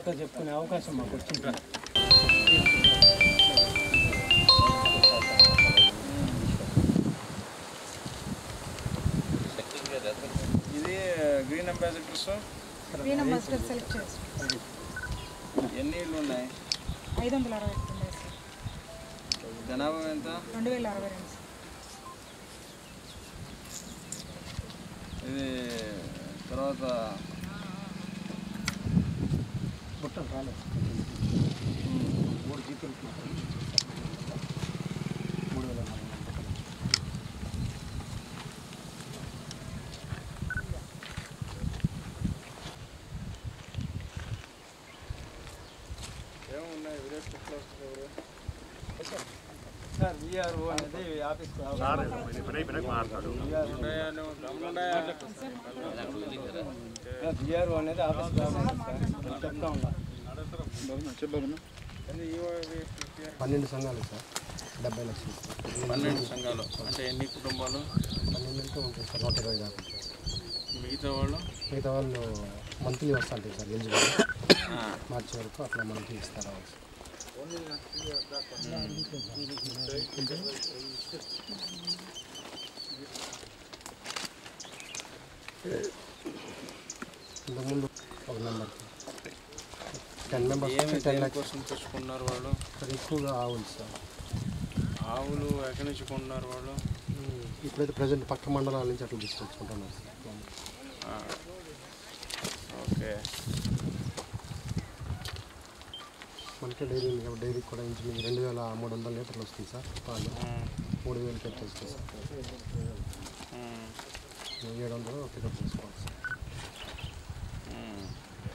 మాతో చెప్పుకునే అవకాశం మాకు వచ్చింది ఇది green ambassadors green ambassador select చేసి ఎన్ని ఇళ్ళు ఉన్నాయి ఐదు వందల అరవై ఒకటి ఉన్నాయి సార్ జనాభా ఎంత రెండు వేల అరవై రెండు సార్ ఇది తర్వాత బుట్టలు రాలేదు మూడు జీపులు మూడు వేల నాలుగు వందలు. ఏమున్నాయి విలేజ్ కుక్కలు ఎవరు సార్ విఆర్ఓ అనేది ఆఫీస్కి విఆర్ఓ అనేది ఆఫీస్కి రావాలి సార్ చెప్తా ఉండాలి చెప్పగలను పన్నెండు సంఘాలు సార్ డెబ్బై లక్షలు పన్నెండు సంఘాలు అంటే ఎన్ని కుటుంబాలు పన్నెండు అంటే ఉంటుంది సార్ నూట ఇరవై దాకా మిగతా వాళ్ళు మిగతా వాళ్ళు మంత్లీ వస్తుంటాయి సార్ ఎలిజిబుల్ మార్చి వరకు అట్లా మంత్లీ ఇస్తారు ఇంతకుముందు ఒక నెంబర్ టెన్ మెంబర్స్ ఏమి టెన్ ల్యాక్స్ కోసం తెచ్చుకున్నారు వాళ్ళు సార్ ఎక్కువగా ఆవులు సార్ ఆవులు ఎక్కడి నుంచి కొన్నారు వాళ్ళు ఇప్పుడైతే ప్రజెంట్ పక్క మండలాల నుంచి అట్లా తీసుకొచ్చుకుంటున్నారు సార్ ఆ. ఓకే మనకి డైరీ ఉంది కాబట్టి డైరీకి కూడా ఇంచుమించు రెండు వేల మూడు వందల లీటర్లు వస్తుంది సార్ పాలు ఉమ్, మూడు వేలు పెట్టేస్తుంది సార్ ఉమ్, ఏడు వందలు పికప్ చేసుకోవాలి సార్ ఉమ్.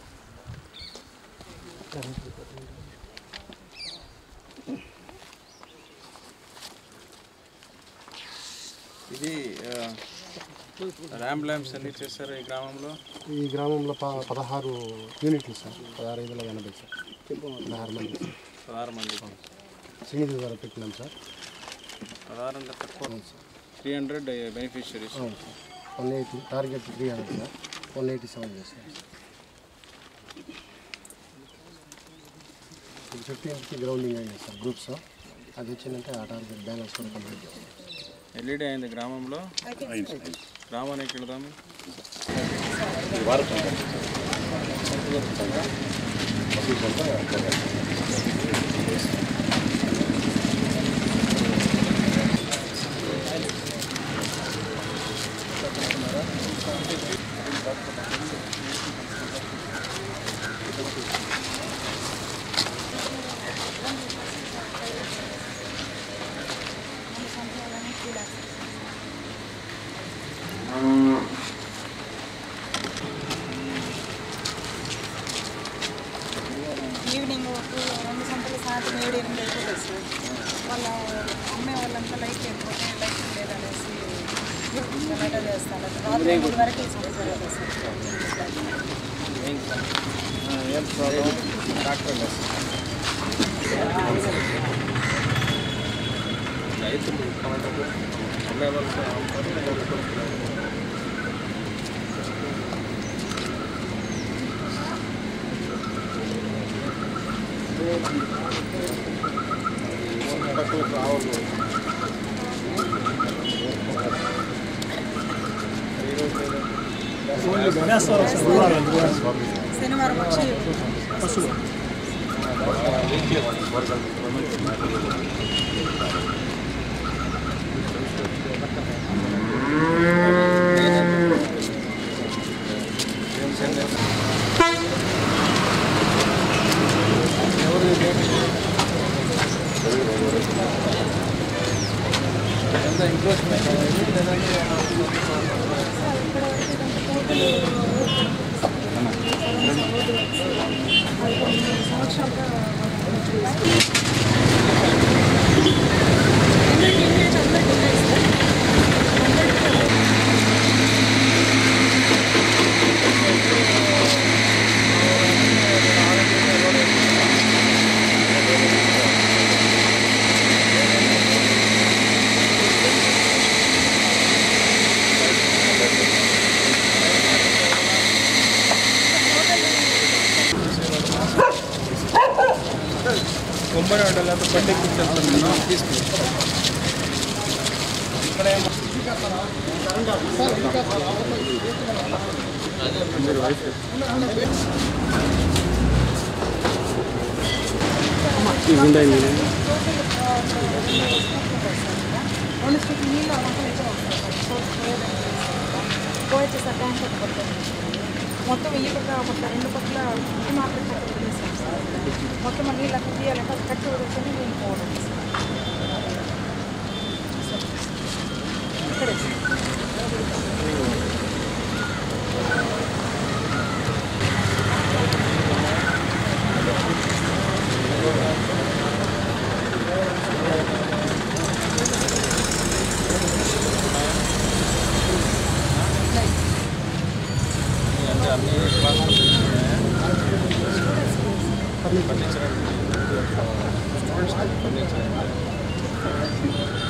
ఇది ర్యాంప్ ల్యాంప్స్ అన్ని చేశారు ఈ గ్రామంలో ఈ గ్రామంలో ప పదహారు యూనిట్లు సార్ పదహారు ఐదుల ఎనభై సార్ పదహారు మంది సార్ పదహారు మంది సింగిల్ ద్వారా పెట్టినాం సార్ పదహారు అంటే తక్కువ త్రీ హండ్రెడ్ బెనిఫిషరీస్ అవును sir one eighty target three hundred sir one eighty seven చేస్తాం ఫిఫ్టీన్త్కి గ్రౌండింగ్ అయింది సార్ గ్రూప్స్ అది వచ్చిందంటే ఆ టార్గెట్ బ్యాలెన్స్ కూడా కంప్లీట్ చేస్తాం ఎల్ఈడి అయింది గ్రామంలో గ్రామానికి వెళదాం ఈవినింగ్ ఒక రెండు గంటల సాయంత్రం ఏడు ఎనిమిది అయిపోతుంది సార్ వాళ్ళ అమ్మే వాళ్ళంతా లైట్ అయిపోతే లైట్ లేదనేసి లెటర్ చేస్తాను రాత్రి ఎనిమిది వరకు ఇచ్చింది సార్ ఏం ప్రాబ్లం డాక్టర్ రైతులు పంటలు అమ్మేవాళ్ళు రావాలి శనివారం వచ్చి ఎంత ఇంప్రూవ్మెంట్ ఆ రెండు స్టిక్ నీళ్ళు మొత్తం ఇక్కడ పోయితే సార్ ట్యాంక్ ఒకటి పడుతుంది మొత్తం ఈ పక్క మొత్తం రెండు పక్కల ఈ మార్కెట్ పక్కన వదిలేసాం సార్ మొత్తం ఆ నీళ్ళు అక్కడ తీయాలంటే అది కట్టి వదిలేసి నేను పోవడం ఇక్కడే సార్ అంటే అన్ని క్లాసులు ఫర్నిచర్ స్టూడెంట్స్ ఫర్నిచర్